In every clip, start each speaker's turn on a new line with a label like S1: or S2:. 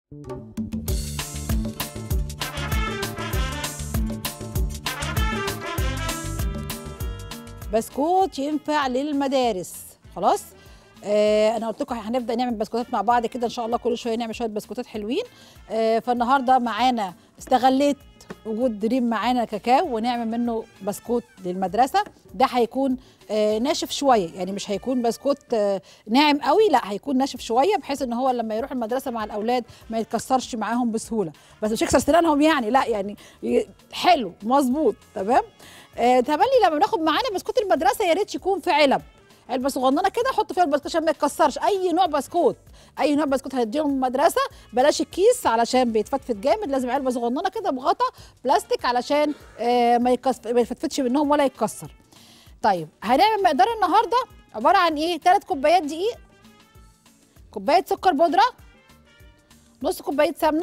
S1: بسكوت ينفع للمدارس خلاص آه انا قلت لكم هنبدا نعمل بسكوتات مع بعض كده ان شاء الله كل شويه نعمل شويه بسكوتات حلوين آه فالنهارده معانا استغليت وجود دريم معانا كاكاو ونعمل منه بسكوت للمدرسه ده هيكون آه ناشف شويه يعني مش هيكون بسكوت آه ناعم قوي لا هيكون ناشف شويه بحيث ان هو لما يروح المدرسه مع الاولاد ما يتكسرش معاهم بسهوله بس مش يكسر سنانهم يعني لا يعني ي- حلو مظبوط تمام آه تملي لما بناخد معانا بسكوت المدرسه يا ريت يكون في علب علبه صغننه كده حط فيها البسكوت عشان ما يتكسرش اي نوع بسكوت اي نوع بسكوت هتديهم المدرسه بلاش الكيس علشان بيتفتفت جامد لازم علبه صغننه كده بغطا بلاستيك علشان آه ما يكس- ما يتفتفتش منهم ولا يتكسر طيب هنعمل مقدار النهارده عباره عن ايه 3 كوبايات دقيق كوبايه سكر بودره نص كوبايه سمنه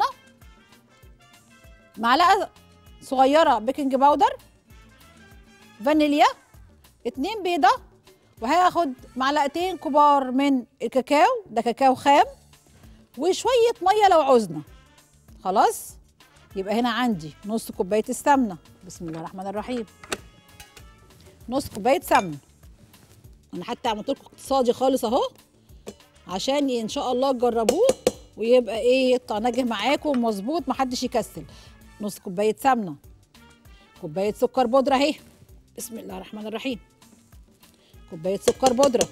S1: معلقه صغيره بيكنج باودر فانيليا اتنين بيضه وهاخد معلقتين كبار من الكاكاو ده كاكاو خام وشويه ميه لو عوزنا خلاص يبقى هنا عندي نص كوبايه السمنه بسم الله الرحمن الرحيم نص كوبايه سمنه انا حتى عملت لكم اقتصادي خالص اهو عشان ان شاء الله تجربوه ويبقى ايه يطلع ناجح معاكم مظبوط محدش يكسل نص كوبايه سمنه كوبايه سكر بودره اهي بسم الله الرحمن الرحيم كوبايه سكر بودره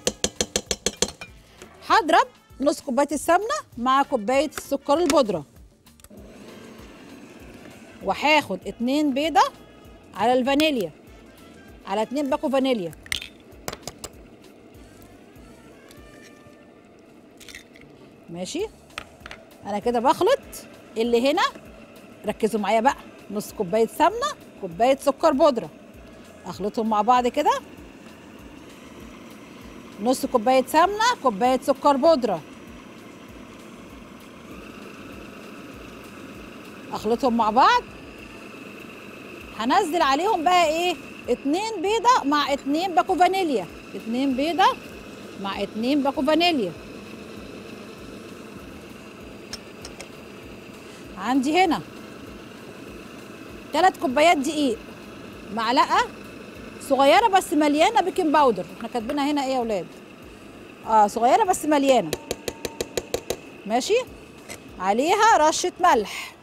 S1: هضرب نص كوبايه السمنه مع كوبايه السكر البودره وهاخد اتنين بيضه على الفانيليا على اتنين باكو فانيليا ماشي انا كده بخلط اللي هنا ركزوا معايا بقى نص كوبايه سمنه كوبايه سكر بودره اخلطهم مع بعض كده نص كوبايه سمنه كوبايه سكر بودره اخلطهم مع بعض هنزل عليهم بقى ايه اتنين بيضه مع اتنين باكو فانيليا اتنين بيضه مع اتنين باكو فانيليا عندي هنا تلات كوبايات دقيق معلقه صغيره بس مليانه بيكنج باودر احنا كاتبينها هنا ايه يا اولاد اه صغيره بس مليانه ماشي عليها رشه ملح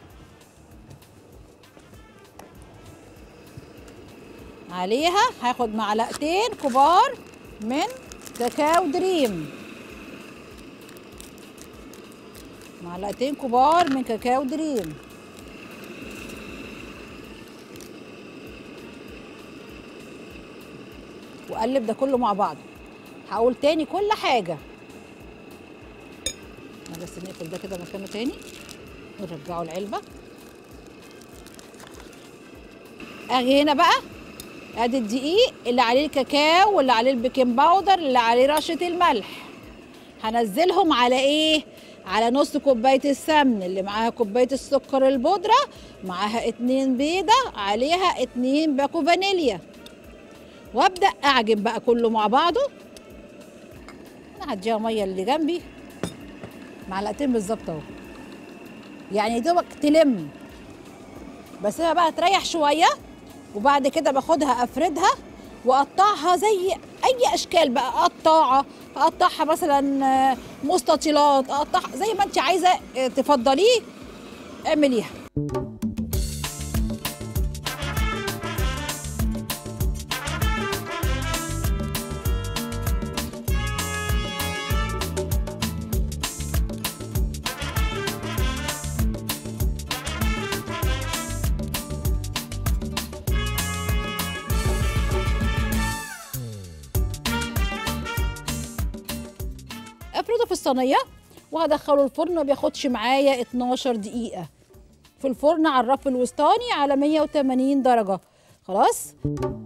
S1: عليها هاخد معلقتين كبار من كاكاو دريم معلقتين كبار من كاكاو دريم واقلب ده كله مع بعضه هقول تاني كل حاجه أنا بس نقفل ده كده مكانه تاني ونرجعه العلبه اجي هنا بقى ادي الدقيق اللي عليه الكاكاو واللي عليه البيكنج باودر اللي عليه رشه الملح هنزلهم على ايه على نص كوبايه السمن اللي معاها كوبايه السكر البودره معاها اتنين بيضه عليها اتنين باكو فانيليا وابدا اعجن بقى كله مع بعضه انا هديها ميه اللي جنبي معلقتين بالظبط اهو يعني دوبك تلم بسيبها بقى تريح شويه وبعد كده باخدها افردها واقطعها زي اي اشكال بقى قطاعه اقطعها مثلا آه، مستطيلات اقطعها زي ما انت عايزه آه، تفضليه اعمليها افرده في الصينيه وهدخله الفرن ما بياخدش معايا 12 دقيقه في الفرن على الرف الوسطاني على 180 درجه خلاص